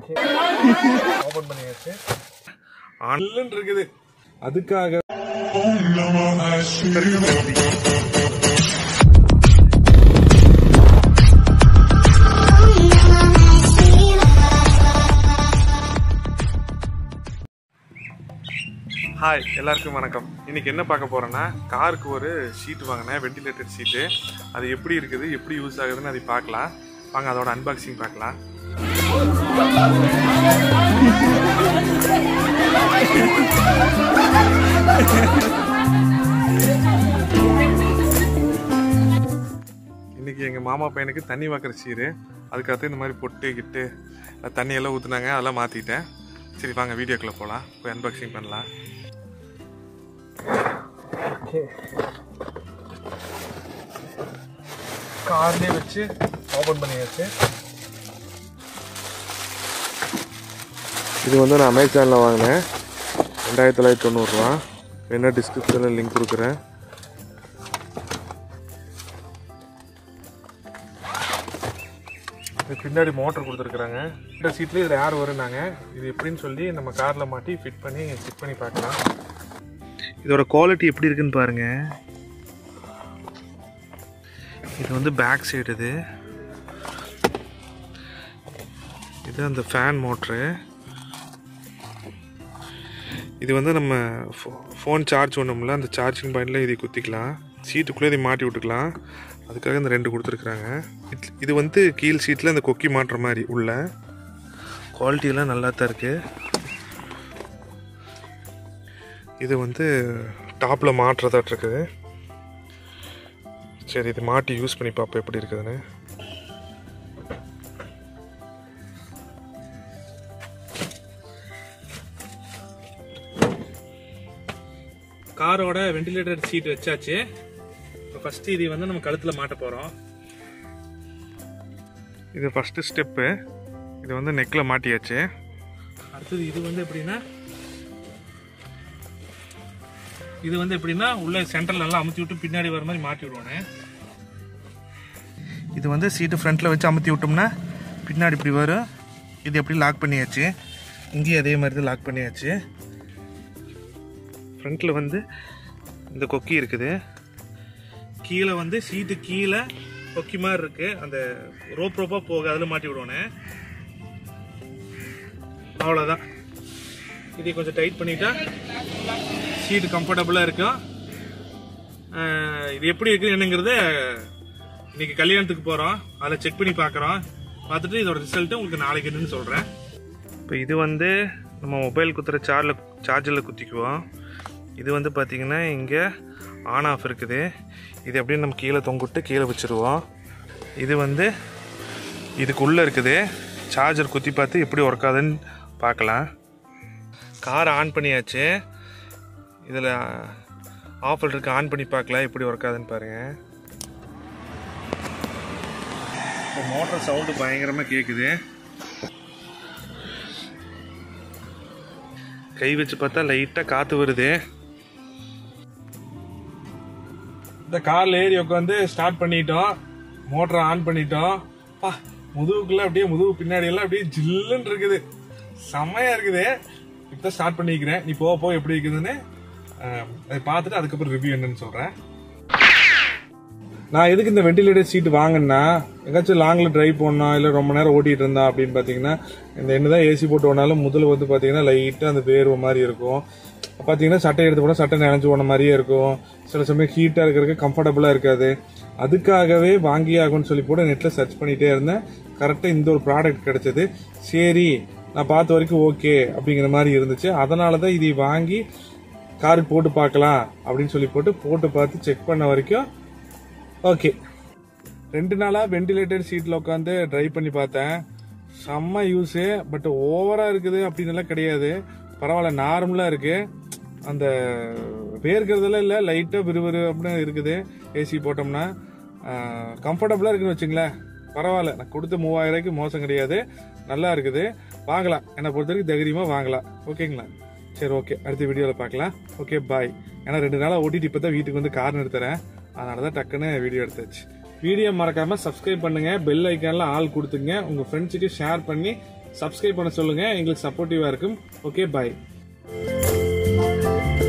open பண்ணியாச்சு online இருக்குது அதுக்காக ஹாய் எல்லாருக்கும் வணக்கம் இன்னைக்கு என்ன பார்க்க போறேன்னா காருக்கு ஒரு ஷீட் வாங்கினேன் வெண்டிலேட்டட் ஷீட்டு அது எப்படி இருக்குது எப்படி யூஸ் ஆகுதுன்னு அதை பார்க்கலாம் வாங்க அதோட அன்பாக்சிங் பார்க்கலாம் இன்னைக்கு எங்கள் மாமா பையனுக்கு தண்ணி வாக்குற சீரு அதுக்காக இந்த மாதிரி பொட்டு கிட்டு அஹ் தண்ணியெல்லாம் ஊற்றுனாங்க அதெல்லாம் மாற்றிட்டேன் சரி வாங்க வீடியோக்குள்ளே போகலாம் போய் அன்பாக்சிங் பண்ணலாம் கார்லேயே வச்சு ஓப்பன் பண்ணியாச்சு இது வந்து நான் அமேசானில் வாங்கினேன் ரெண்டாயிரத்தி தொள்ளாயிரத்தி தொண்ணூறுரூவா என்ன டிஸ்கிரிப்ஷனில் லிங்க் கொடுக்குறேன் இது பின்னாடி மோட்டர் கொடுத்துருக்குறாங்க இந்த சீட்லேயே இதில் யார் வரும்னாங்க இது எப்படின்னு சொல்லி நம்ம காரில் மாட்டி ஃபிட் பண்ணி செக் பண்ணி பார்க்கலாம் இதோட குவாலிட்டி எப்படி இருக்குன்னு பாருங்க இது வந்து பேக் சைடு இது இது அந்த ஃபேன் மோட்ரு இது வந்து நம்ம ஃபோன் சார்ஜ் ஒன்றும்ல அந்த சார்ஜிங் பாயிண்டில் இதை குத்திக்கலாம் சீட்டுக்குள்ளே இதை மாட்டி விட்டுக்கலாம் அதுக்காக இந்த ரெண்டு கொடுத்துருக்குறாங்க இது- இது வந்து கீழ் சீட்டில் இந்த கொக்கி மாட்டுற மாதிரி உள்ள குவாலிட்டியெல்லாம் நல்லா தான் இருக்குது இது வந்து டாப்பில் மாட்டுறதாட்டு இருக்குது சரி இது மாட்டி யூஸ் பண்ணி பார்ப்போம் எப்படி இருக்குதுன்னு காரோட வெண்டிலேட்டர் சீட் வச்சாச்சு இப்போ ஃபஸ்ட்டு இது வந்து நம்ம கழுத்தில் மாட்ட போகிறோம் இது ஃபஸ்ட்டு ஸ்டெப்பு இது வந்து நெக்கில் மாட்டியாச்சு அடுத்தது இது வந்து எப்படின்னா இது வந்து எப்படின்னா உள்ள சென்டர்ல நல்லா அமுத்தி விட்டு பின்னாடி வர மாதிரி மாட்டி விடுவானே இது வந்து சீட்டு ஃப்ரண்ட்டில் வச்சு அமுத்தி விட்டோம்னா பின்னாடி இப்படி வரும் இது எப்படி லாக் பண்ணியாச்சு இங்கேயும் அதே மாதிரி தான் லாக் பண்ணியாச்சு ஃப்ரண்ட்டில் வந்து இந்த கொக்கி இருக்குது கீழே வந்து சீட்டு கீழே கொக்கி மாதிரி இருக்கு அந்த ரோப் ரோப்பாக போக அதில் மாட்டி விடுவானே அவ்வளோதான் இதை கொஞ்சம் டைட் பண்ணிட்டா சீட்டு கம்ஃபர்டபுளாக இருக்கும் அஹ் இது எப்படி இருக்குது என்னங்கிறத இன்னைக்கு கல்யாணத்துக்கு போகிறோம் அதில் செக் பண்ணி பார்க்குறோம் பார்த்துட்டு இதோட ரிசல்ட்டு உங்களுக்கு நாளைக்கு என்னன்னு சொல்கிறேன் இப்போ இது வந்து நம்ம மொபைல் குத்துற சார்ஜில் சார்ஜரில் குத்திக்குவோம் இது வந்து பார்த்திங்கன்னா இங்கே ஆன் ஆஃப் இருக்குது இது அப்படியே நம்ம கீழே தொங்கிட்டு கீழே வச்சுருவோம் இது வந்து இதுக்குள்ளே இருக்குது சார்ஜர் குத்தி பார்த்து எப்படி ஒர்க் ஆகுதுன்னு பார்க்கலாம் கார் ஆன் பண்ணியாச்சு இதில் ஆஃபில் இருக்கு ஆன் பண்ணி பார்க்கலாம் எப்படி ஒர்க் ஆகுதுன்னு பாருங்கள் இப்போ மோட்டர் சவுண்டு பயங்கரமாக கேட்குது கை வச்சு பார்த்தா லைட்டாக காற்று வருது இந்த கார்ல ஏறி உட்காந்து ஸ்டார்ட் பண்ணிட்டோம் மோட்டரை ஆன் பண்ணிட்டோம் பா முதுகுக்குள்ள அப்படியே முதுகு பின்னாடி எல்லாம் அப்படியே ஜில்லுன்னு இருக்குது செம்மையா இருக்குது இப்போ ஸ்டார்ட் பண்ணிக்கிறேன் நீ போக போக எப்படி இருக்குதுன்னு அஹ், அதை பார்த்துட்டு அதுக்கப்புறம் ரிவ்யூ என்னன்னு சொல்றேன் நான் எதுக்கு இந்த வெண்டிலேட்டர் சீட் வாங்கினா எங்காச்சும் லாங்கில் டிரைவ் போனோம் இல்லை ரொம்ப நேரம் ஓட்டிட்டு இருந்தா அப்படின்னு பார்த்தீங்கன்னா இந்த என்னதான் ஏசி போட்டு ஓனாலும் முதல்ல வந்து பார்த்தீங்கன்னா லைட்டாக அந்த வேர்வை மாதிரி இருக்கும் பார்த்தீங்கன்னா சட்டை எடுத்து போனால் சட்டை நினைஞ்சு போன மாதிரியே இருக்கும் சில சமயம் ஹீட்டாக இருக்கிறதுக்கு கம்ஃபர்டபுளாக இருக்காது அதுக்காகவே வாங்கியாகும்னு சொல்லி கூட நெட்டில் சர்ச் பண்ணிகிட்டே இருந்தேன் கரெக்டாக இந்த ஒரு ப்ராடக்ட் கிடைச்சது சரி நான் பார்த்த வரைக்கும் ஓகே அப்படிங்கிற மாதிரி இருந்துச்சு அதனால தான் இதை வாங்கி காருக்கு போட்டு பார்க்கலாம் அப்படின்னு சொல்லி போட்டு போட்டு பார்த்து செக் பண்ண வரைக்கும் ஓகே ரெண்டு நாளாக வெண்டிலேட்டட் சீட்டில் உட்காந்து ட்ரைவ் பண்ணி பார்த்தேன் செம்ம யூஸு பட் ஓவராக இருக்குது அப்படின்னு எல்லாம் கிடையாது பரவாயில்ல நார்மலாக இருக்கு அந்த வேர்க்கிறதெல்லாம் இல்லை லைட்டாக விறுவிறு அப்படின்னு இருக்குது ஏசி போட்டோம்னா கம்ஃபர்டபுளாக இருக்குன்னு வச்சுங்களேன் பரவாயில்ல நான் கொடுத்த மூவாயிரம் ரூபாய்க்கு மோசம் கிடையாது நல்லா இருக்குது வாங்கலாம் என்னை பொறுத்த வரைக்கும் தைரியமாக வாங்கலாம் ஓகேங்களா சரி ஓகே அடுத்த வீடியோவில் பார்க்கலாம் ஓகே பாய் ஏன்னா ரெண்டு நாளாக ஓட்டிட்டு இப்போ தான் வீட்டுக்கு வந்து கார் நிறுத்துறேன் அதனால தான் டக்குன்னு வீடியோ எடுத்தாச்சு வீடியோ மறக்காம சப்ஸ்கிரைப் பண்ணுங்க பெல் ஐக்கான்ல ஆள் கொடுத்துங்க உங்க ஃப்ரெண்ட்ஸுக்கு ஷேர் பண்ணி சப்ஸ்கிரைப் பண்ண சொல்லுங்க எங்களுக்கு சப்போர்ட்டிவா இருக்கும் ஓகே பை